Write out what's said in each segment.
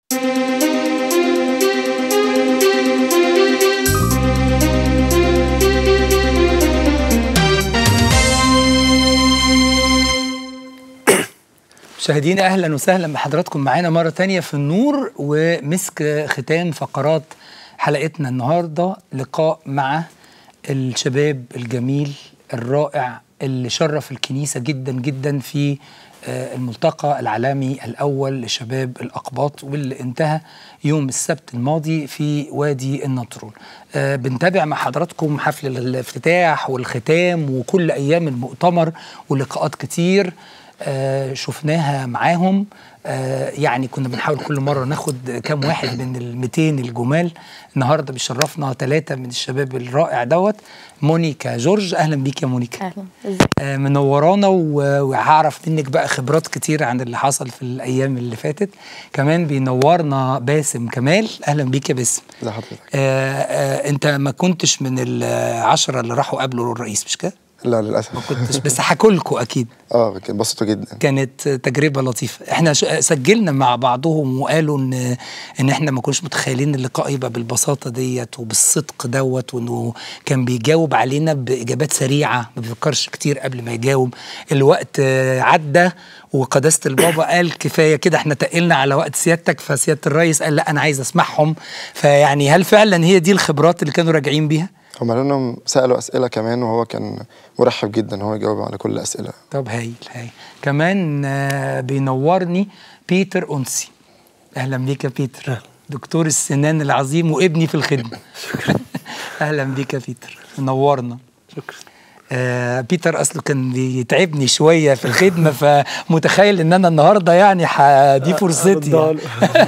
مشاهدينا اهلا وسهلا بحضراتكم معانا مره تانية في النور ومسك ختام فقرات حلقتنا النهارده لقاء مع الشباب الجميل الرائع اللي شرف الكنيسه جدا جدا في آه، الملتقى العالمي الاول لشباب الاقباط واللي انتهى يوم السبت الماضي في وادي النطرون. آه، بنتابع مع حضراتكم حفل الافتتاح والختام وكل ايام المؤتمر ولقاءات كتير آه، شفناها معاهم آه، يعني كنا بنحاول كل مره ناخد كام واحد من ال 200 الجمال النهارده بيشرفنا ثلاثه من الشباب الرائع دوت مونيكا جورج اهلا بيك يا مونيكا اهلا ازيك آه، منورانا و- وهعرف منك بقى خبرات كتير عن اللي حصل في الايام اللي فاتت كمان بينورنا باسم كمال اهلا بيك يا باسم ازي حضرتك آه آه انت ما كنتش من العشرة اللي راحوا قابلوا الرئيس مش كده؟ لا ما للاسف كنتش بس حكولكوا اكيد اه كان بسطوا جدا كانت تجربه لطيفه احنا ش- سجلنا مع بعضهم وقالوا ان ان احنا ما كناش متخيلين اللقاء يبقى بالبساطه ديت وبالصدق دوت وانه كان بيجاوب علينا باجابات سريعه ما بيفكرش كتير قبل ما يجاوب الوقت آه، عدى وقداسه البابا قال كفايه كده احنا تقلنا على وقت سيادتك فسياده الرئيس قال لا انا عايز اسمعهم فيعني هل فعلا هي دي الخبرات اللي كانوا راجعين بيها؟ هم قالوا لهم سالوا اسئله كمان وهو كان مرحب جدا هو يجاوب على كل الاسئله طب هايل هايل كمان آه، بينورني بيتر أنسي أهلا بيك يا بيتر دكتور السنان العظيم وابني في الخدمة أهلا بيك يا بيتر منورنا شكرا آه بيتر اصله كان بيتعبني شويه في الخدمه فمتخيل ان انا النهارده يعني ح- دي فرصتي يعني.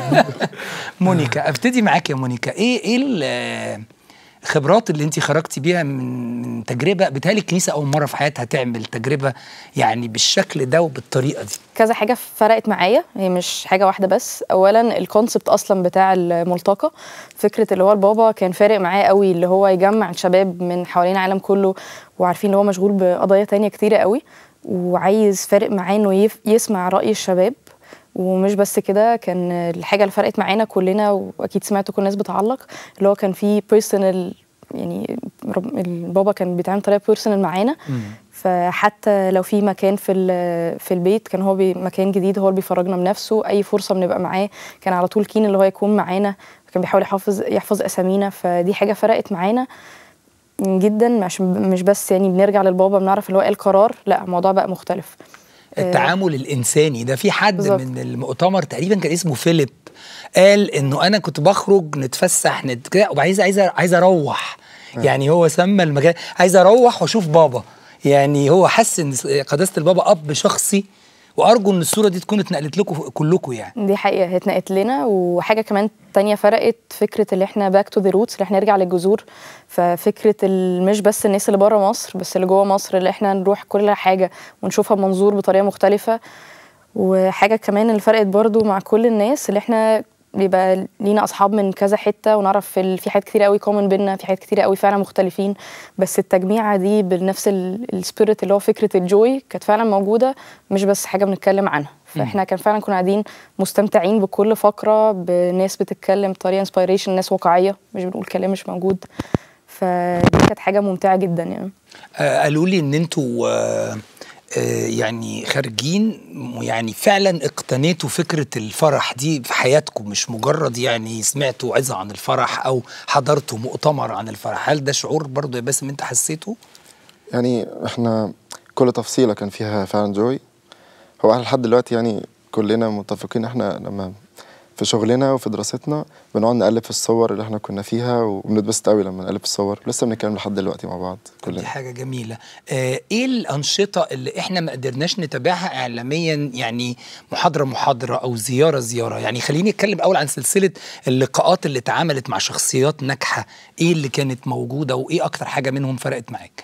مونيكا ابتدي معاك يا مونيكا ايه ايه ال- الخبرات اللي انت خرجتي بيها من من تجربه بتهيألي الكنيسه اول مره في حياتها تعمل تجربه يعني بالشكل ده وبالطريقه دي كذا حاجه فرقت معايا هي مش حاجه واحده بس اولا الكونسبت اصلا بتاع الملتقى فكره اللي هو البابا كان فارق معاه قوي اللي هو يجمع الشباب من حوالين العالم كله وعارفين اللي هو مشغول بقضايا تانية كتيرة قوي وعايز فارق معاه انه يف- يسمع راي الشباب ومش بس كده كان الحاجه اللي فرقت معانا كلنا واكيد سمعتوا كل الناس بتعلق اللي هو كان في بيرسونال يعني رب- البابا كان بيتعامل بطريقه بيرسونال معانا فحتى لو في مكان في ال- في البيت كان هو بي مكان جديد هو اللي بيفرجنا بنفسه اي فرصه بنبقى معاه كان على طول كين اللي هو يكون معانا كان بيحاول يحافظ يحفظ اسامينا فدي حاجه فرقت معانا جدا مش مش بس يعني بنرجع للبابا بنعرف اللي هو ايه القرار لا الموضوع بقى مختلف التعامل الانساني ده في حد بالظبط. من المؤتمر تقريبا كان اسمه فيليب قال انه انا كنت بخرج نتفسح نت... كده وعايز عايز عايز اروح يعني هو سمى المكان عايز اروح واشوف بابا يعني هو حس ان قداسه البابا اب شخصي وارجو ان الصوره دي تكون اتنقلت لكم كلكم يعني دي حقيقة هي اتنقلت لنا وحاجة كمان تانية فرقت فكرة اللي احنا باك تو ذا روتس اللي احنا نرجع للجذور ففكرة ال- مش بس الناس اللي بره مصر بس اللي جوه مصر اللي احنا نروح كل حاجة ونشوفها بمنظور بطريقة مختلفة وحاجة كمان اللي فرقت برضو مع كل الناس اللي احنا بيبقى لينا اصحاب من كذا حته ونعرف في ال- في حاجات كتير قوي كومن بينا في حاجات كتير قوي فعلا مختلفين بس التجميعه دي بنفس السبيريت اللي هو فكره الجوي كانت فعلا موجوده مش بس حاجه بنتكلم عنها فاحنا كان فعلا كنا قاعدين مستمتعين بكل فقره بناس بتتكلم بطريقه انسبيريشن ناس واقعيه مش بنقول كلام مش موجود فدي كانت حاجه ممتعه جدا يعني آه قالوا لي ان انتوا آه آه يعني خارجين يعني فعلا اقتنيتوا فكره الفرح دي في حياتكم مش مجرد يعني سمعتوا عظه عن الفرح او حضرتوا مؤتمر عن الفرح هل ده شعور برضو يا باسم انت حسيته؟ يعني احنا كل تفصيله كان فيها فعلا جوي هو احنا لحد دلوقتي يعني كلنا متفقين احنا لما في شغلنا وفي دراستنا بنقعد نقلب في الصور اللي احنا كنا فيها وبنتبسط قوي لما نقلب في الصور لسه بنتكلم لحد دلوقتي مع بعض دي كلنا حاجة جميلة آه ايه الأنشطة اللي احنا ما قدرناش نتابعها إعلاميا يعني محاضرة محاضرة أو زيارة زيارة يعني خليني أتكلم أول عن سلسلة اللقاءات اللي اتعملت مع شخصيات ناجحة ايه اللي كانت موجودة وايه أكتر حاجة منهم فرقت معاك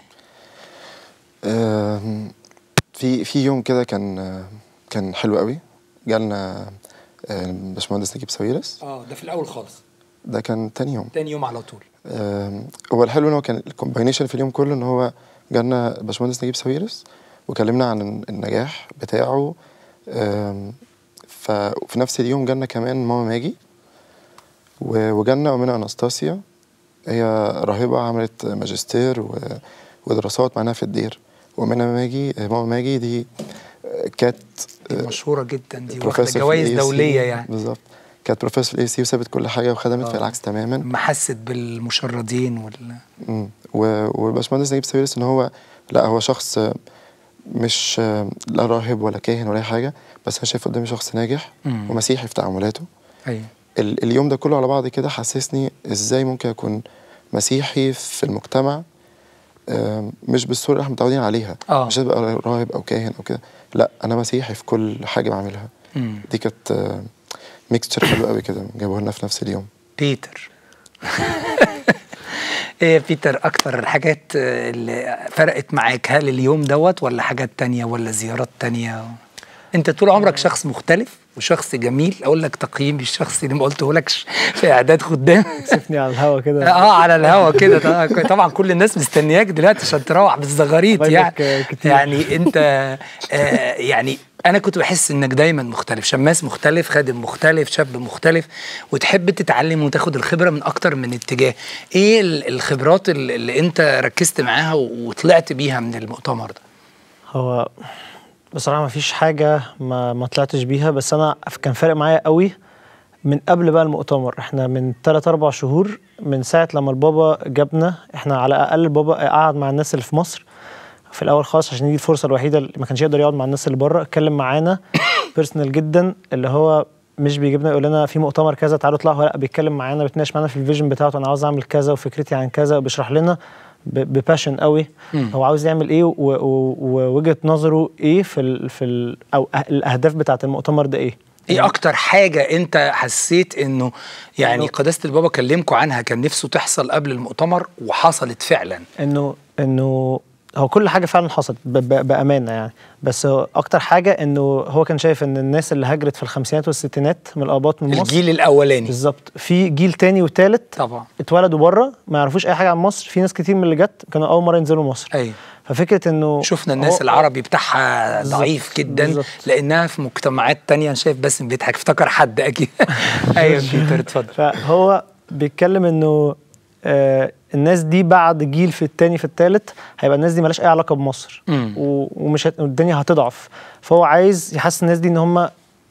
آم، في في يوم كده كان كان حلو قوي جالنا آه، باشمهندس نجيب ساويرس اه ده في الأول خالص ده كان تاني يوم تاني يوم على طول آم، هو الحلو ان هو كان الكومباينيشن في اليوم كله ان هو جالنا باشمهندس نجيب ساويرس وكلمنا عن النجاح بتاعه آم، ففي نفس اليوم جالنا كمان ماما ماجي و- وجالنا أمنا أناستاسيا هي راهبة عملت ماجستير و- ودراسات معانا في الدير وأمنا ماجي ماما ماجي دي كانت مشهوره جدا دي واخده بروفيسور في جوائز AAC دوليه يعني بالظبط كانت بروفيسور اي سي وسابت كل حاجه وخدمت في آه. العكس تماما لما حست بالمشردين وال مم. و- والباشمهندس نجيب ساويرس ان هو لا هو شخص آه، مش آه، لا راهب ولا كاهن ولا اي حاجه بس انا شايف قدامي شخص ناجح مم. ومسيحي في تعاملاته ايوه ال- اليوم ده كله على بعض كده حسسني ازاي ممكن اكون مسيحي في المجتمع آم، مش بالصوره اللي احنا متعودين عليها آه. مش ابقى راهب او كاهن او كده لا انا مسيحي في كل حاجه بعملها مم. دي كانت ميكستشر حلو قوي كده جابوه لنا في نفس اليوم بيتر ايه يا بيتر اكتر الحاجات آه، اللي فرقت معاك هل اليوم دوت ولا حاجات تانية ولا زيارات تانية انت طول عمرك شخص مختلف وشخص جميل اقول لك تقييمي الشخصي اللي ما قلتهولكش في اعداد خدام سيبني على الهوا كده اه على الهوا كده طبعا- طبعا كل الناس مستنياك دلوقتي عشان تروح بالزغاريط حبايبك، يعني آه، كتير. يعني انت آه يعني انا كنت بحس انك دايما مختلف شماس مختلف خادم مختلف شاب مختلف وتحب تتعلم وتاخد الخبره من اكتر من اتجاه ايه ال- الخبرات اللي اللي انت ركزت معاها وطلعت بيها من المؤتمر ده هو بصراحة ما فيش حاجة ما, ما طلعتش بيها بس أنا كان فارق معايا قوي من قبل بقى المؤتمر احنا من 3 4 شهور من ساعة لما البابا جابنا احنا على الأقل البابا قعد مع الناس اللي في مصر في الأول خالص عشان دي الفرصة الوحيدة اللي ما كانش يقدر يقعد مع الناس اللي بره اتكلم معانا بيرسونال جدا اللي هو مش بيجيبنا يقول لنا في مؤتمر كذا تعالوا اطلعوا لا بيتكلم معانا بيتناقش معانا في الفيجن بتاعته انا عاوز اعمل كذا وفكرتي عن كذا وبيشرح لنا بباشن قوي مم. هو عاوز يعمل ايه و- و- ووجهه نظره ايه في ال في ال او أه- الاهداف بتاعه المؤتمر ده ايه ايه اكتر حاجه انت حسيت انه يعني إنه- قداسه البابا كلمكوا عنها كان نفسه تحصل قبل المؤتمر وحصلت فعلا انه انه هو كل حاجه فعلا حصلت ب- ب- بامانه يعني بس هو اكتر حاجه انه هو كان شايف ان الناس اللي هاجرت في الخمسينات والستينات من الاباط من مصر الجيل الاولاني بالظبط في جيل تاني وتالت طبعا اتولدوا بره ما يعرفوش اي حاجه عن مصر في ناس كتير من اللي جت كانوا اول مره ينزلوا مصر ايوه ففكره انه شفنا الناس هو- العربي بتاعها بالظبط، ضعيف جدا بالظبط. لانها في مجتمعات تانية انا شايف باسم بيضحك افتكر حد اكيد ايوه بيتر اتفضل فهو بيتكلم انه آه الناس دي بعد جيل في التاني في التالت هيبقى الناس دي مالهاش اي علاقه بمصر مم. و- ومش هت... الدنيا هتضعف فهو عايز يحسس الناس دي ان هم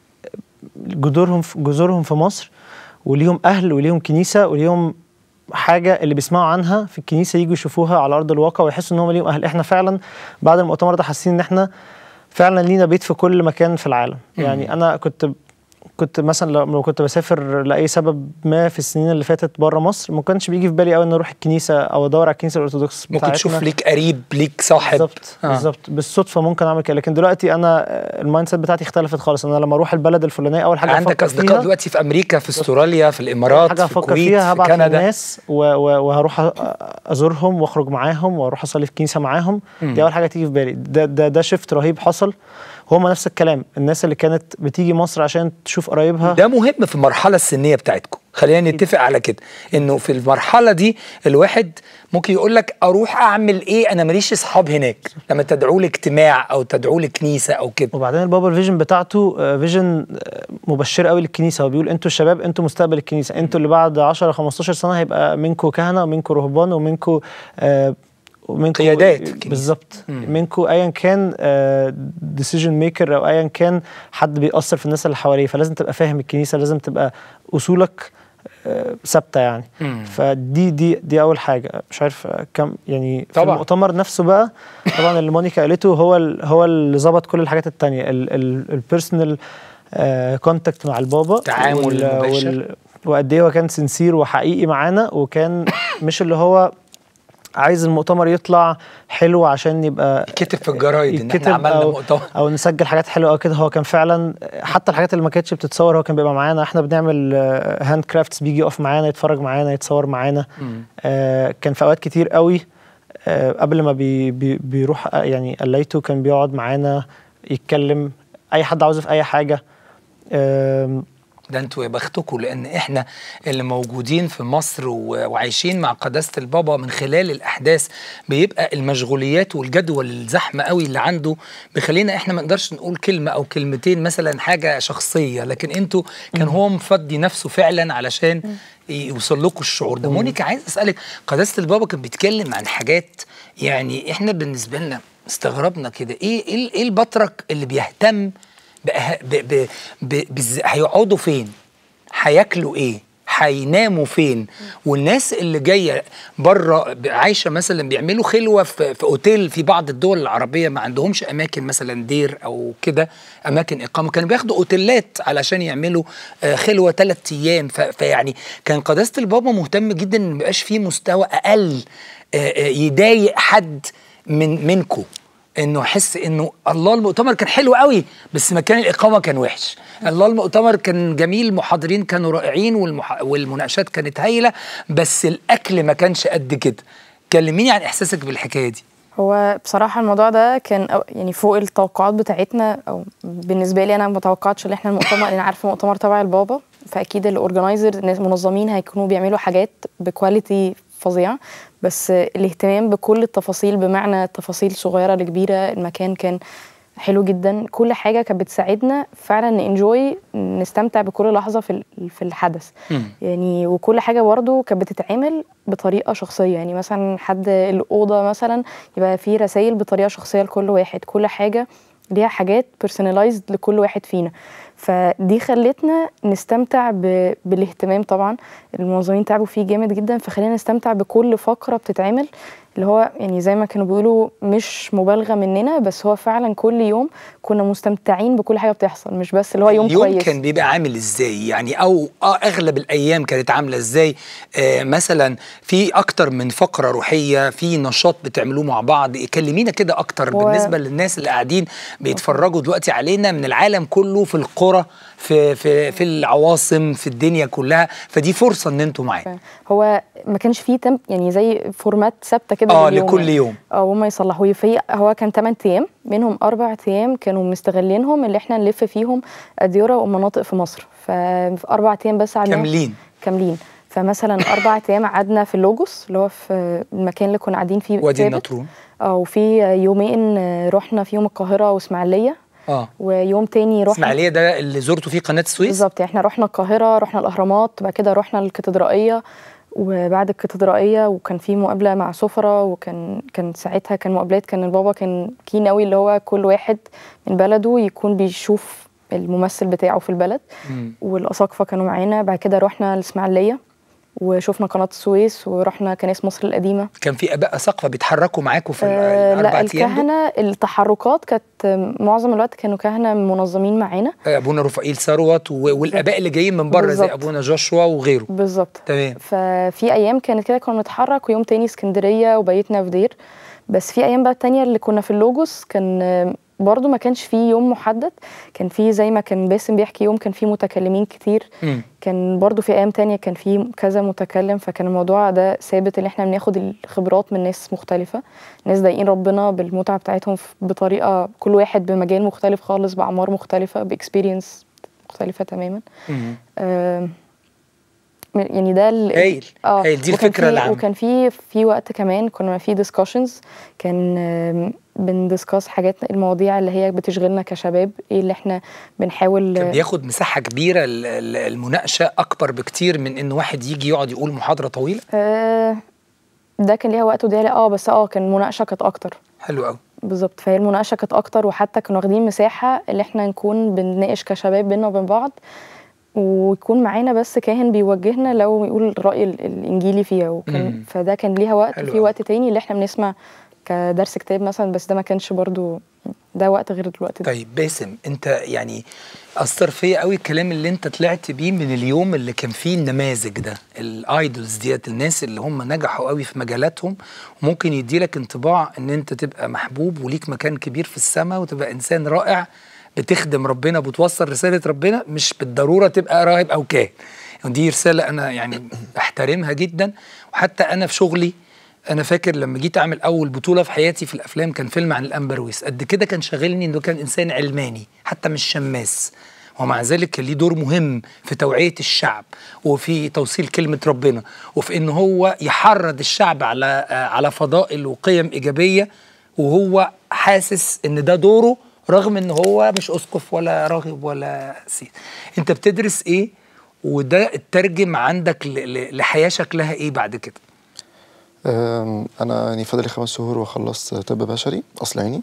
جذورهم في جذورهم في مصر وليهم اهل وليهم كنيسه وليهم حاجه اللي بيسمعوا عنها في الكنيسه يجوا يشوفوها على ارض الواقع ويحسوا ان هم ليهم اهل احنا فعلا بعد المؤتمر ده حاسين ان احنا فعلا لينا بيت في كل مكان في العالم يعني انا كنت كنت مثلا لو لو كنت بسافر لاي سبب ما في السنين اللي فاتت بره مصر ما كانش بيجي في بالي قوي ان اروح الكنيسه او ادور على الكنيسه الارثوذكس ممكن تشوف بتاعتنا. ليك قريب ليك صاحب بالظبط آه. بالظبط بالصدفه ممكن اعمل كده لكن دلوقتي انا آه، المايند سيت بتاعتي اختلفت خالص انا لما اروح البلد الفلانيه اول حاجه عندك أفكر اصدقاء فيها دلوقتي في امريكا في استراليا في الامارات حاجه في افكر الكويت فيها في هبعت كندا للناس و- و- وهروح أ- ازورهم واخرج معاهم واروح اصلي في كنيسه معاهم مم. دي اول حاجه تيجي في بالي ده ده ده شيفت رهيب حصل هما نفس الكلام الناس اللي كانت بتيجي مصر عشان تشوف قرايبها ده مهم في المرحله السنيه بتاعتكم خلينا نتفق على كده انه في المرحله دي الواحد ممكن يقول لك اروح اعمل ايه انا ماليش اصحاب هناك لما تدعوا لي اجتماع او تدعوا لي كنيسه او كده وبعدين البابا الفيجن بتاعته آه، فيجن آه، مبشر قوي للكنيسه هو بيقول انتوا الشباب انتوا مستقبل الكنيسه انتوا اللي بعد 10 15 سنه هيبقى منكم كهنه ومنكم رهبان ومنكم آه ومنكم قيادات في الكنيسة. بالظبط منكم ايا كان ديسيجن ميكر او ايا كان حد بيأثر في الناس اللي حواليه فلازم تبقى فاهم الكنيسه لازم تبقى اصولك آه، ثابته يعني مم. فدي دي دي اول حاجه مش عارف آه، كم يعني في طبعا. المؤتمر نفسه بقى طبعا اللي مونيكا قالته هو ال هو اللي ظبط كل الحاجات التانية البيرسونال كونتاكت مع البابا تعامل مباشر. وقد ايه هو كان سنسير وحقيقي معانا وكان مش اللي هو عايز المؤتمر يطلع حلو عشان يبقى كتب في الجرايد ان احنا يتكتب عملنا أو مؤتمر او نسجل حاجات حلوه او كده هو كان فعلا حتى الحاجات اللي ما كانتش بتتصور هو كان بيبقى معانا احنا بنعمل هاند كرافتس بيجي يقف معانا يتفرج معانا يتصور معانا مم. آه كان في اوقات كتير قوي آه قبل ما بي بي بيروح آه، يعني قليته كان بيقعد معانا يتكلم اي حد عاوزه في اي حاجه آم، ده انتوا يا بختكم لان احنا اللي موجودين في مصر و- وعايشين مع قداسه البابا من خلال الاحداث بيبقى المشغوليات والجدول الزحمه قوي اللي عنده بيخلينا احنا ما نقدرش نقول كلمه او كلمتين مثلا حاجه شخصيه لكن انتوا كان هو مفضي نفسه فعلا علشان يوصل لكم الشعور ده مونيكا عايز اسالك قداسه البابا كان بيتكلم عن حاجات يعني احنا بالنسبه لنا استغربنا كده ايه ايه ايه البطرك اللي بيهتم بأه... ب... ب... ب... بز... هيقعدوا فين هياكلوا ايه هيناموا فين والناس اللي جايه بره عايشه مثلا بيعملوا خلوه في, في اوتيل في بعض الدول العربيه ما عندهمش اماكن مثلا دير او كده اماكن اقامه كانوا بياخدوا اوتيلات علشان يعملوا آه، خلوه ثلاث ايام ف- فيعني كان قداسه البابا مهتم جدا ان ما يبقاش فيه مستوى اقل آه، آه، يضايق حد من منكم انه احس انه الله المؤتمر كان حلو قوي بس مكان الاقامه كان وحش الله المؤتمر كان جميل المحاضرين كانوا رائعين والمح... والمناقشات كانت هايله بس الاكل ما كانش قد كده كلميني عن احساسك بالحكايه دي هو بصراحة الموضوع ده كان أو- يعني فوق التوقعات بتاعتنا أو بالنسبة لي أنا ما توقعتش إن إحنا المؤتمر أنا عارفة مؤتمر تبع البابا فأكيد الأورجنايزر الناس المنظمين هيكونوا بيعملوا حاجات بكواليتي فظيعة بس الاهتمام بكل التفاصيل بمعنى تفاصيل صغيرة لكبيرة المكان كان حلو جدا كل حاجة كانت بتساعدنا فعلا ننجوي نستمتع بكل لحظة في ال- في الحدث يعني وكل حاجة برضه كانت بتتعمل بطريقة شخصية يعني مثلا حد الأوضة مثلا يبقى فيه رسائل بطريقة شخصية لكل واحد كل حاجة ليها حاجات personalized لكل واحد فينا فدي خلتنا نستمتع ب... بالاهتمام طبعا المنظمين تعبوا فيه جامد جدا فخلينا نستمتع بكل فقرة بتتعمل اللي هو يعني زي ما كانوا بيقولوا مش مبالغة مننا بس هو فعلا كل يوم كنا مستمتعين بكل حاجة بتحصل مش بس اللي هو يوم اليوم كويس كان بيبقى عامل ازاي يعني او آه اغلب الايام كانت عامله ازاي آه مثلا في اكتر من فقره روحيه في نشاط بتعملوه مع بعض كلمينا كده اكتر هو- بالنسبه للناس اللي قاعدين بيتفرجوا دلوقتي علينا من العالم كله في القرى في في في العواصم في الدنيا كلها فدي فرصه ان انتوا معانا هو ما كانش فيه تم يعني زي فورمات ثابته كده اه لليوم لكل يعني. يوم اه وهم يصلحوه في هو كان 8 ايام منهم اربع ايام كانوا مستغلينهم اللي احنا نلف فيهم اديره ومناطق في مصر ففي اربع ايام بس قعدنا كاملين كاملين فمثلا اربع ايام قعدنا في اللوجوس اللي هو في المكان اللي كنا قاعدين فيه وادي ثابت. النطرون اه وفي يومين آه، رحنا فيهم القاهره واسماعيليه اه ويوم تاني رحنا اسماعيليه ده اللي زرتوا فيه قناه السويس بالظبط احنا رحنا القاهره رحنا الاهرامات بعد كده رحنا الكاتدرائيه وبعد الكاتدرائيه وكان في مقابله مع سفره وكان كان ساعتها كان مقابلات كان البابا كان كين قوي اللي هو كل واحد من بلده يكون بيشوف الممثل بتاعه في البلد مم. والاساقفه كانوا معانا بعد كده رحنا الاسماعيليه وشفنا قناه السويس ورحنا كنائس مصر القديمه كان في اباء اساقفه بيتحركوا معاكم في آه الاربع لا ايام دول؟ الكهنه التحركات كانت معظم الوقت كانوا كهنه منظمين معانا ابونا رفائيل ثروت و- والاباء اللي جايين من بره زي بالظبط. ابونا جوشوا وغيره بالظبط تمام ففي ايام كانت كده كنا بنتحرك ويوم تاني اسكندريه وبيتنا في دير بس في ايام بقى التانية اللي كنا في اللوجوس كان آه، برضو ما كانش فيه يوم محدد كان فيه زي ما كان باسم بيحكي يوم كان فيه متكلمين كتير مم. كان برضو في ايام تانية كان فيه كذا متكلم فكان الموضوع ده ثابت ان احنا بناخد الخبرات من ناس مختلفة ناس ضايقين ربنا بالمتعة بتاعتهم ف- بطريقة كل واحد بمجال مختلف خالص بأعمار مختلفة بإكسبيرينس مختلفة تماما مم. آم، يعني ده ال- هايل اه هايل دي وكان الفكره في العامه وكان في في وقت كمان كنا في ديسكشنز كان آم، بندسكاس حاجات المواضيع اللي هي بتشغلنا كشباب ايه اللي احنا بنحاول كان بياخد مساحه كبيره ال- ال- المناقشه اكبر بكتير من ان واحد يجي يقعد يقول محاضره طويله آه ده كان ليها وقت وده ليها اه بس اه كان المناقشه كانت اكتر حلو قوي بالظبط فهي المناقشه كانت اكتر وحتى كانوا واخدين مساحه اللي احنا نكون بنناقش كشباب بينا وبين بعض ويكون معانا بس كاهن بيوجهنا لو يقول الراي ال- الانجيلي فيها وكان مم. فده كان ليها وقت حلو وفي أوي. وقت تاني اللي احنا بنسمع كدرس كتاب مثلا بس ده ما كانش برضو ده وقت غير الوقت ده طيب باسم انت يعني اثر فيا قوي الكلام اللي انت طلعت بيه من اليوم اللي كان فيه النماذج ده الايدولز ديت الناس اللي هم نجحوا قوي في مجالاتهم وممكن يديلك انطباع ان انت تبقى محبوب وليك مكان كبير في السماء وتبقى انسان رائع بتخدم ربنا بتوصل رساله ربنا مش بالضروره تبقى راهب او كاهن ودي رساله انا يعني احترمها جدا وحتى انا في شغلي انا فاكر لما جيت اعمل اول بطوله في حياتي في الافلام كان فيلم عن الامبرويس قد كده كان شاغلني انه كان انسان علماني حتى مش شماس ومع ذلك كان ليه دور مهم في توعيه الشعب وفي توصيل كلمه ربنا وفي ان هو يحرض الشعب على آه، على فضائل وقيم ايجابيه وهو حاسس ان ده دوره رغم ان هو مش اسقف ولا راغب ولا سيد انت بتدرس ايه وده اترجم عندك ل- ل- لحياه شكلها ايه بعد كده أم، انا يعني فاضل لي خمس شهور واخلص طب بشري اصل عيني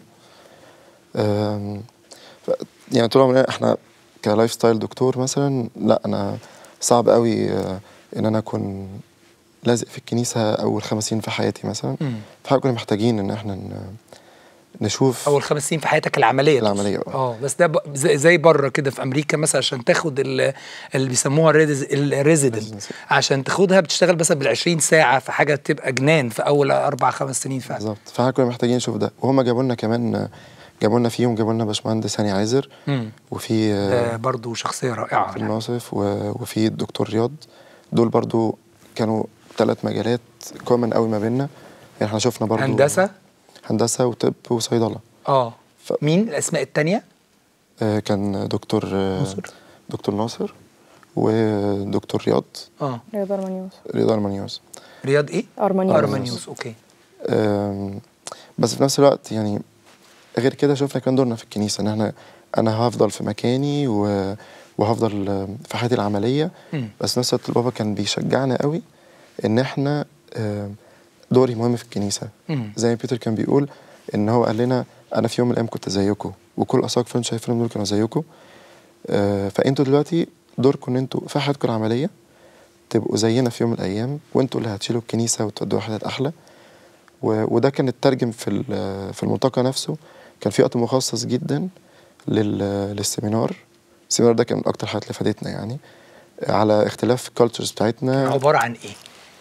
أم، ف- يعني طول عمرنا احنا كلايف ستايل دكتور مثلا لا انا صعب قوي آه، ان انا اكون لازق في الكنيسه اول خمس سنين في حياتي مثلا مم. فاحنا كنا محتاجين ان احنا ن- نشوف اول خمس سنين في حياتك العمليه تقصد. العملية، آه. اه بس ده ب- زي, زي بره كده في امريكا مثلا عشان تاخد ال- اللي بيسموها الريزيدنت Residency. عشان تاخدها بتشتغل مثلا بال 20 ساعه في حاجه تبقى جنان في اول اربع خمس سنين فعلا بالظبط فاحنا كنا محتاجين نشوف ده وهم جابوا لنا كمان جابوا لنا فيهم جابوا لنا باشمهندس هاني عايزر مم. وفي ده برضه شخصيه رائعه في يعني. الناصف و- وفي الدكتور رياض دول برضو كانوا ثلاث مجالات كومن قوي ما بيننا يعني احنا شفنا برضو هندسه هندسه وطب وصيدله اه ف- مين الاسماء التانية آه كان دكتور آه ناصر. دكتور ناصر ودكتور رياض اه رياض ارمانيوس رياض ارمانيوس رياض ايه ارمانيوس ارمانيوس اوكي آم، بس في نفس الوقت يعني غير كده شفنا كان دورنا في الكنيسه ان احنا انا هفضل في مكاني و... وهفضل آم، في حياتي العمليه مم. بس في نفس الوقت البابا كان بيشجعنا قوي ان احنا آم، دوري مهم في الكنيسه مم. زي ما بيتر كان بيقول ان هو قال لنا انا في يوم من الايام كنت زيكم وكل اساق فين شايفين دول كانوا زيكم آه، فانتوا دلوقتي دوركم ان انتوا في حياتكم العمليه تبقوا زينا في يوم من الايام وانتوا اللي هتشيلوا الكنيسه وتودوها حتت احلى و- وده كان اترجم في ال- في الملتقى نفسه كان في وقت مخصص جدا لل- للسيمينار السيمينار ده كان من اكتر الحاجات اللي فادتنا يعني على اختلاف الكالتشرز بتاعتنا عباره عن ايه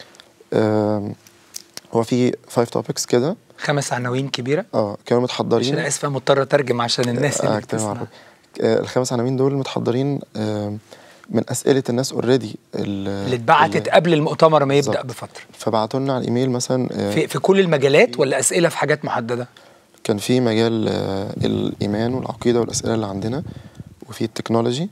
آم، هو في فايف توبكس كده خمس عناوين كبيره اه كانوا مش متحضرين انا اسف أنا مضطر اترجم عشان الناس آه، اللي أكتب بتسمع عربي. آه، الخمس عناوين دول متحضرين آم، من اسئله الناس اوريدي اللي اتبعتت قبل المؤتمر ما يبدا بالظبط. بفتره فبعتوا لنا على الايميل مثلا آه، في في كل المجالات ولا اسئله في حاجات محدده كان في مجال آه، الايمان والعقيده والاسئله اللي عندنا وفي التكنولوجي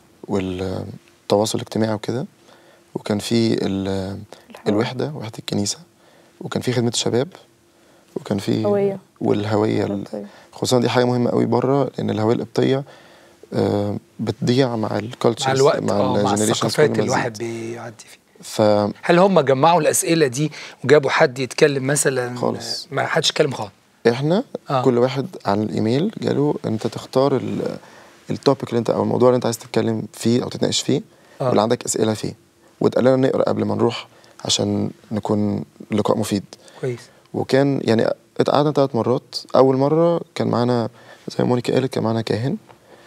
والتواصل الاجتماعي وكده وكان في ال- الوحده وحده الكنيسه وكان في خدمه الشباب وكان في هوية. والهويه ال- القبطية. خصوصا دي حاجه مهمه قوي بره لان الهويه القبطيه آه، بتضيع مع الكالتشرز مع الوقت اه مع الgenerations الثقافات كل ما الواحد تزيد. بيعدي فيه ف هل هم جمعوا الاسئله دي وجابوا حد يتكلم مثلا خالص. ما حدش اتكلم خالص احنا آه. آه. كل واحد على الايميل جاله انت تختار ال- التوبيك اللي انت او الموضوع اللي انت عايز تتكلم فيه او تتناقش فيه آه. آه. واللي عندك اسئله فيه واتقال لنا نقرا قبل ما نروح عشان نكون لقاء مفيد كويس وكان يعني اتقعدنا ثلاث مرات اول مره كان معانا زي ما مونيكا قالت كان معانا كاهن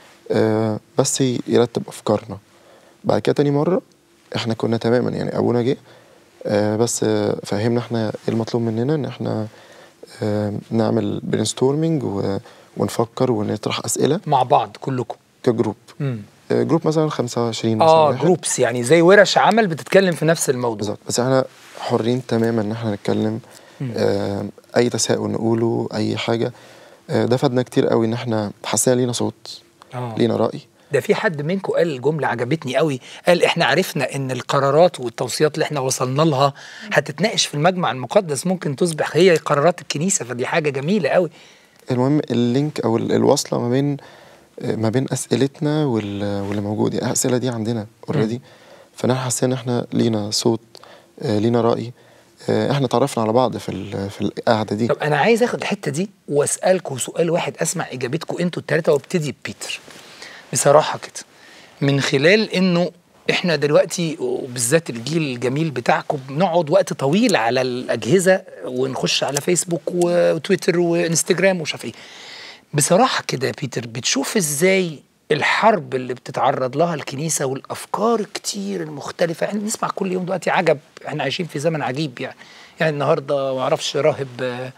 آه بس يرتب افكارنا بعد كده تاني مره احنا كنا تماما يعني ابونا جه آه بس آه فهمنا احنا ايه المطلوب مننا ان احنا آه نعمل برين ستورمنج ونفكر ونطرح اسئله مع بعض كلكم كجروب امم آه جروب مثلا 25 مثلا اه واحد. جروبس يعني زي ورش عمل بتتكلم في نفس الموضوع بالظبط بس احنا حرين تماما ان احنا نتكلم آه اي تساؤل نقوله اي حاجه آه ده فادنا كتير قوي ان احنا حسينا لينا صوت آه. لينا راي ده في حد منكم قال جملة عجبتني قوي قال احنا عرفنا ان القرارات والتوصيات اللي احنا وصلنا لها هتتناقش في المجمع المقدس ممكن تصبح هي قرارات الكنيسة فدي حاجة جميلة قوي المهم اللينك او ال- الوصله ما بين آه، ما بين اسئلتنا وال- واللي موجود يعني الاسئله دي عندنا اوريدي فاحنا حسينا ان احنا لينا صوت آه، لينا راي آه، احنا تعرفنا على بعض في ال- في القعده دي طب انا عايز اخد الحتة دي واسألكم سؤال واحد اسمع اجابتكم انتوا التلاتة وابتدي ببيتر بصراحة كده من خلال انه احنا دلوقتي وبالذات الجيل الجميل بتاعكم بنقعد وقت طويل على الاجهزه ونخش على فيسبوك وتويتر وانستجرام ومش عارف ايه بصراحه كده يا بيتر بتشوف ازاي الحرب اللي بتتعرض لها الكنيسه والافكار كتير المختلفه احنا بنسمع كل يوم دلوقتي عجب احنا عايشين في زمن عجيب يعني يعني النهارده ما اعرفش راهب آه،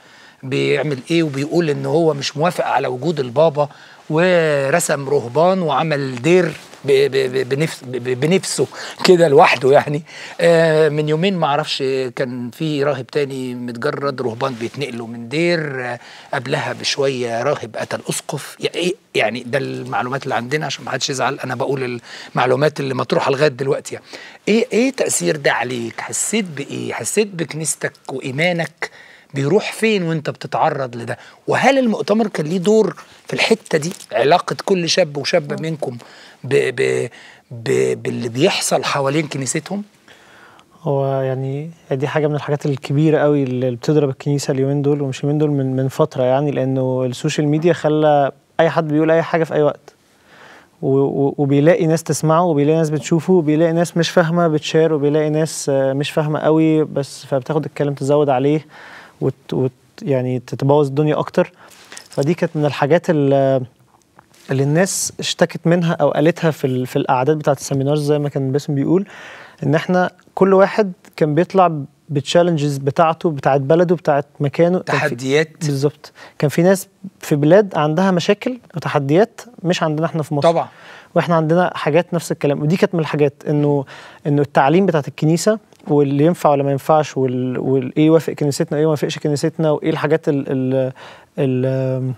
بيعمل ايه وبيقول ان هو مش موافق على وجود البابا ورسم رهبان وعمل دير ب- ب- ب- بنفس ب- بنفسه كده لوحده يعني آه، من يومين ما اعرفش كان في راهب تاني متجرد رهبان بيتنقلوا من دير آه، قبلها بشويه راهب قتل اسقف يا إيه؟ يعني ده المعلومات اللي عندنا عشان ما حدش يزعل انا بقول المعلومات اللي مطروحه لغايه دلوقتي يعني. ايه ايه تاثير ده عليك حسيت بايه حسيت بكنيستك وايمانك بيروح فين وانت بتتعرض لده وهل المؤتمر كان ليه دور في الحته دي علاقه كل شاب وشابه منكم ب ب ب باللي بيحصل حوالين كنيستهم هو يعني دي حاجه من الحاجات الكبيره قوي اللي بتضرب الكنيسه اليومين دول ومش اليومين دول من من فتره يعني لانه السوشيال ميديا خلى اي حد بيقول اي حاجه في اي وقت و- و- وبيلاقي ناس تسمعه وبيلاقي ناس بتشوفه وبيلاقي ناس مش فاهمه بتشار وبيلاقي ناس آه، مش فاهمه قوي بس فبتاخد الكلام تزود عليه وت وت يعني تتبوظ الدنيا اكتر فدي كانت من الحاجات اللي اللي الناس اشتكت منها او قالتها في ال- في الاعداد بتاعت السيمينار زي ما كان باسم بيقول ان احنا كل واحد كان بيطلع بالتشالنجز بتاعته بتاعت بلده بتاعت مكانه كان في- تحديات بالظبط كان في ناس في بلاد عندها مشاكل وتحديات مش عندنا احنا في مصر طبعا واحنا عندنا حاجات نفس الكلام ودي كانت من الحاجات انه انه التعليم بتاعت الكنيسه واللي ينفع ولا ما ينفعش وال- وايه يوافق كنيستنا وايه ما يوافقش كنيستنا وايه الحاجات ال ال ال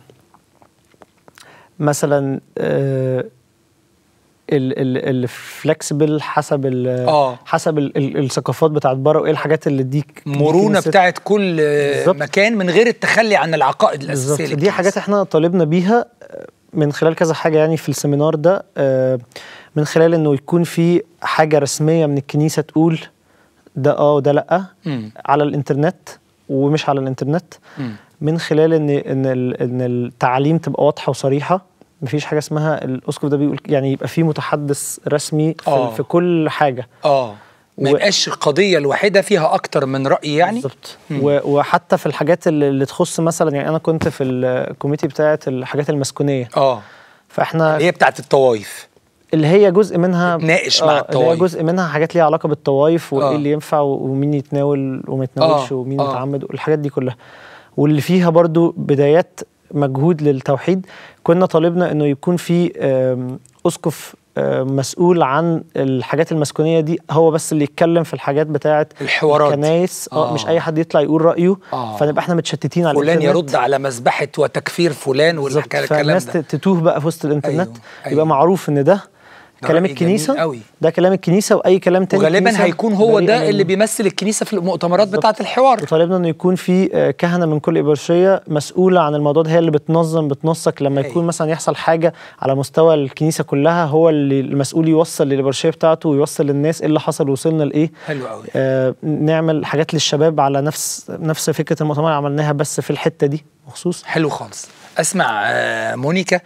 مثلا آه، الفلكسبل حسب ال آه. حسب ال ال الثقافات بتاعت بره وايه الحاجات اللي ديك مرونه كنيست- بتاعت كل بالظبط. مكان من غير التخلي عن العقائد الاساسيه بالظبط دي للكنيسة. حاجات احنا طالبنا بيها آه، من خلال كذا حاجه يعني في السيمينار ده آه، من خلال انه يكون في حاجه رسميه من الكنيسه تقول ده اه وده لا مم. على الانترنت ومش على الانترنت مم. من خلال ان ان ال- ان التعليم تبقى واضحه وصريحه مفيش حاجه اسمها الاسقف ده بيقول يعني يبقى في متحدث رسمي في, آه. في كل حاجه اه ما و- يبقاش القضيه الواحده فيها اكتر من راي يعني بالظبط و- وحتى في الحاجات اللي, اللي تخص مثلا يعني انا كنت في الكوميتي بتاعت الحاجات المسكونيه اه فاحنا اللي هي بتاعت الطوايف اللي هي جزء منها تتناقش مع اللي هي الطوايف. جزء منها حاجات ليها علاقه بالطوايف وايه آه. اللي ينفع ومين يتناول وما يتناولش آه، ومين آه. يتعمد الحاجات دي كلها واللي فيها برضو بدايات مجهود للتوحيد كنا طالبنا انه يكون في آم، اسقف آم، مسؤول عن الحاجات المسكونيه دي هو بس اللي يتكلم في الحاجات بتاعه الحوارات. الكنايس اه آه. مش اي حد يطلع يقول رايه آه. فنبقى احنا متشتتين على فلان الإنترنت. يرد على مذبحه وتكفير فلان بالظبط والكلام الكلام فالناس ده تتوه بقى في وسط الانترنت أيوه، أيوه. يبقى معروف ان ده ده كلام رأي الكنيسه جميل قوي. ده كلام الكنيسه واي كلام تاني وغالبا الكنيسة هيكون هو بريئة ده منه. اللي بيمثل الكنيسه في المؤتمرات بالظبط. بتاعه الحوار وطالبنا انه يكون في آه، كهنه من كل ابرشيه مسؤوله عن الموضوع ده هي اللي بتنظم بتنسق لما أيوة. يكون مثلا يحصل حاجه على مستوى الكنيسه كلها هو اللي المسؤول يوصل للابرشيه بتاعته ويوصل للناس ايه اللي حصل وصلنا لايه حلو قوي آه نعمل حاجات للشباب على نفس نفس فكره المؤتمر اللي عملناها بس في الحته دي مخصوص حلو خالص اسمع آه، مونيكا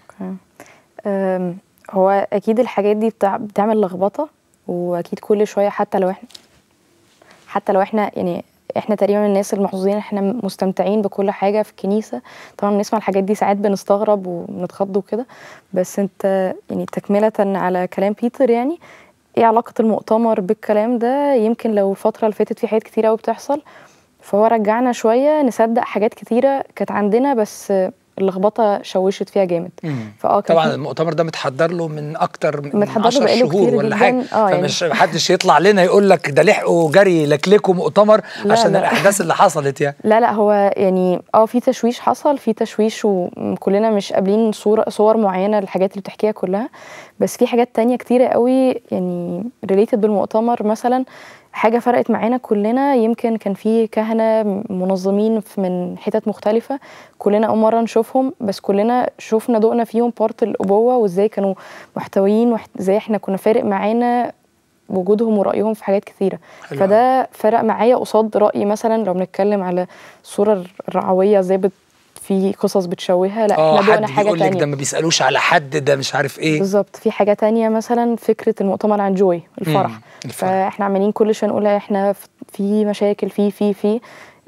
أم، هو اكيد الحاجات دي بتاع بتعمل لخبطه واكيد كل شويه حتى لو احنا حتى لو احنا يعني احنا تقريبا من الناس المحظوظين احنا مستمتعين بكل حاجه في الكنيسه طبعا بنسمع الحاجات دي ساعات بنستغرب وبنتخض وكده بس انت يعني تكمله على كلام بيتر يعني ايه علاقه المؤتمر بالكلام ده يمكن لو الفتره اللي فاتت في حاجات كتيره قوي بتحصل فهو رجعنا شويه نصدق حاجات كتيره كانت عندنا بس اللخبطه شوشت فيها جامد مم. فاه كان طبعا في- المؤتمر ده متحضر له من اكتر من متحضر له 10 بقاله شهور كتير ولا جداً. حاجه آه، يعني- فمش محدش يطلع لنا يقول لك ده لحقوا جري لكلكوا مؤتمر لا، عشان لا. الاحداث اللي حصلت يعني لا لا هو يعني اه في تشويش حصل في تشويش وكلنا مش قابلين صورة صور معينة للحاجات اللي بتحكيها كلها بس في حاجات تانية كتيرة قوي يعني ريليتد بالمؤتمر مثلا حاجة فرقت معانا كلنا يمكن كان في كهنة منظمين في- من حتت مختلفة كلنا أول مرة نشوفهم بس كلنا شفنا دقنا فيهم بارت الأبوة وإزاي كانوا محتويين وإزاي إحنا كنا فارق معانا وجودهم ورأيهم في حاجات كثيرة حلو فده فرق معايا قصاد رأيي مثلا لو بنتكلم على الصورة الرعوية ازاي بت في قصص بتشوهها لا اه احنا دقنا حد حاجة بيقول لك تانية ده ما بيسالوش على حد ده مش عارف ايه بالظبط في حاجة تانية مثلا فكرة المؤتمر عن جوي الفرح الفرح. فاحنا عمالين كل شوية نقول احنا في مشاكل في في في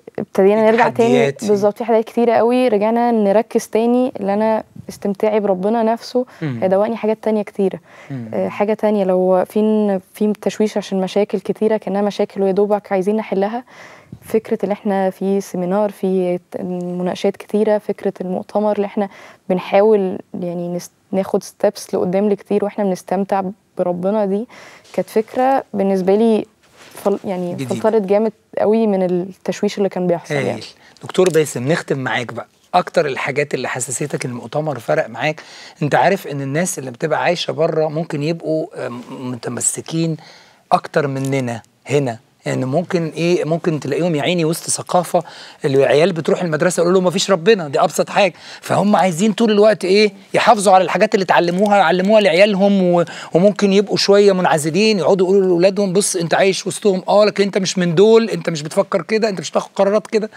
ابتدينا نرجع تاني تحديات. بالظبط في حاجات كتيرة قوي رجعنا نركز تاني اللي انا استمتاعي بربنا نفسه مم. هيدوقني حاجات تانية كتيرة مم. آه، حاجة تانية لو في في تشويش عشان مشاكل كتيرة كأنها مشاكل ويا دوبك عايزين نحلها فكرة اللي احنا في سيمينار في ت- مناقشات كتيرة فكرة المؤتمر اللي احنا بنحاول يعني نس- ناخد ستيبس لقدام لكتير واحنا بنستمتع بربنا دي كانت فكرة بالنسبة لي فل يعني جديدة. فلترت جامد قوي من التشويش اللي كان بيحصل يعني هايل دكتور باسم نختم معاك بقى اكتر الحاجات اللي حسستك ان المؤتمر فرق معاك انت عارف ان الناس اللي بتبقى عايشه بره ممكن يبقوا آم، متمسكين اكتر مننا هنا يعني ممكن ايه ممكن تلاقيهم يا عيني وسط ثقافه العيال بتروح المدرسه يقولوا لهم مفيش ربنا دي ابسط حاجه فهم عايزين طول الوقت ايه يحافظوا على الحاجات اللي اتعلموها يعلموها لعيالهم و- وممكن يبقوا شويه منعزلين يقعدوا يقولوا لاولادهم بص انت عايش وسطهم اه لكن انت مش من دول انت مش بتفكر كده انت مش بتاخد قرارات كده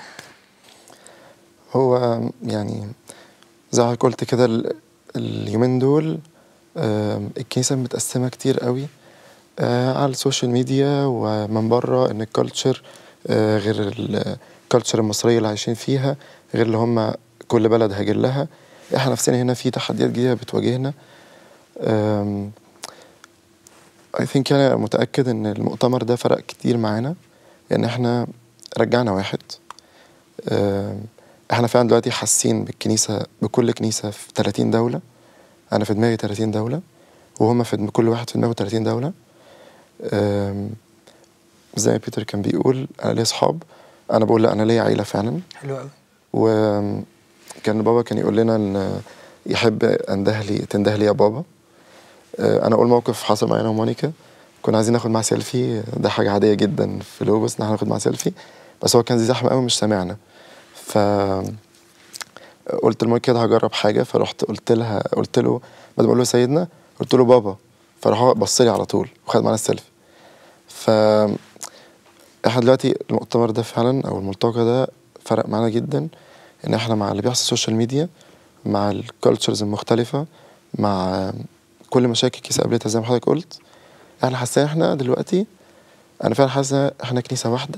هو يعني زي ما قلت كده ال- اليومين دول آم، الكنيسة متقسمة كتير قوي آه، على السوشيال ميديا ومن بره ان الكالتشر آه، غير الكالتشر المصرية اللي عايشين فيها غير اللي هم كل بلد هاجر لها احنا نفسنا هنا في تحديات جديدة بتواجهنا آم، I think أنا متأكد إن المؤتمر ده فرق كتير معانا إن إحنا رجعنا واحد آم، إحنا فعلا دلوقتي حاسين بالكنيسة بكل كنيسة في 30 دولة أنا في دماغي 30 دولة وهم في دم- كل واحد في دماغه 30 دولة آم، زي ما بيتر كان بيقول أنا ليا صحاب أنا بقول لا أنا ليا عيلة فعلا حلو قوي وكان بابا كان يقول لنا ان يحب اندهلي تندهلي يا بابا آه، انا اقول موقف حصل معايا انا ومونيكا كنا عايزين ناخد معاه سيلفي ده حاجه عاديه جدا في لوبس ان احنا ناخد معاه سيلفي بس هو كان زحمه قوي مش سامعنا ف قلت لمونيكا كده هجرب حاجه فرحت قلت لها قلت له بعد ما اقول له سيدنا قلت له بابا فراح هو بص لي على طول وخد معانا السيلفي ف احنا دلوقتي المؤتمر ده فعلا او الملتقى ده فرق معانا جدا ان احنا مع اللي بيحصل السوشيال ميديا مع الكالتشرز المختلفة مع كل مشاكل الكيسة قابلتها زي ما حضرتك قلت احنا حاسين احنا دلوقتي انا فعلا حاسس إن احنا كنيسة واحدة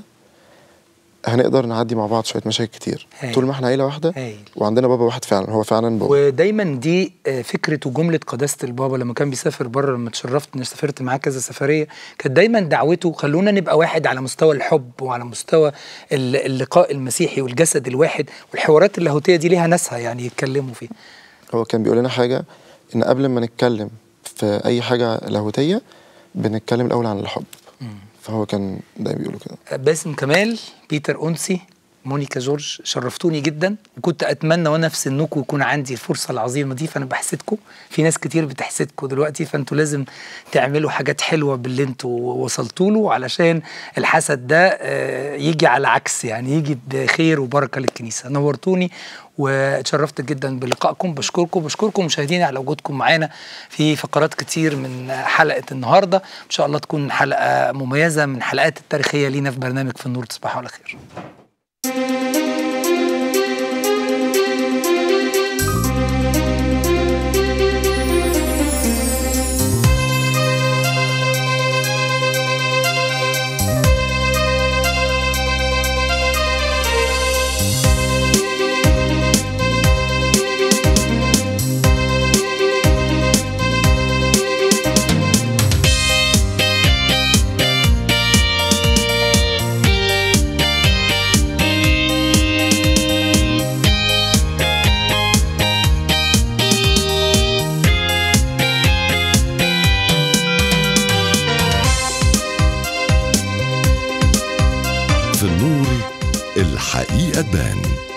هنقدر نعدي مع بعض شوية مشاكل كتير هايل. طول ما احنا عيلة واحدة هايل. وعندنا بابا واحد فعلا هو فعلا بابا ودايما دي آه، فكره وجمله قداسه البابا لما كان بيسافر بره لما اتشرفت اني سافرت معاه كذا سفريه كانت دايما دعوته خلونا نبقى واحد على مستوى الحب وعلى مستوى ال- اللقاء المسيحي والجسد الواحد والحوارات اللاهوتيه دي ليها ناسها يعني يتكلموا فيها هو كان بيقول لنا حاجة ان قبل ما نتكلم في اي حاجة لاهوتية بنتكلم الاول عن الحب فهو كان دايما بيقولوا كده باسم كمال بيتر أنسي مونيكا جورج شرفتوني جدا وكنت اتمنى وانا في سنكم يكون عندي الفرصه العظيمه دي فانا بحسدكم في ناس كتير بتحسدكم دلوقتي فانتوا لازم تعملوا حاجات حلوه باللي انتوا وصلتوا له علشان الحسد ده آه، يجي على عكس يعني يجي بخير وبركه للكنيسه نورتوني واتشرفت جدا بلقائكم بشكركم بشكركم مشاهديني على وجودكم معانا في فقرات كتير من حلقه النهارده ان شاء الله تكون حلقه مميزه من حلقات التاريخيه لينا في برنامج في النور تصبحوا على خير في النور الحقيقة تبان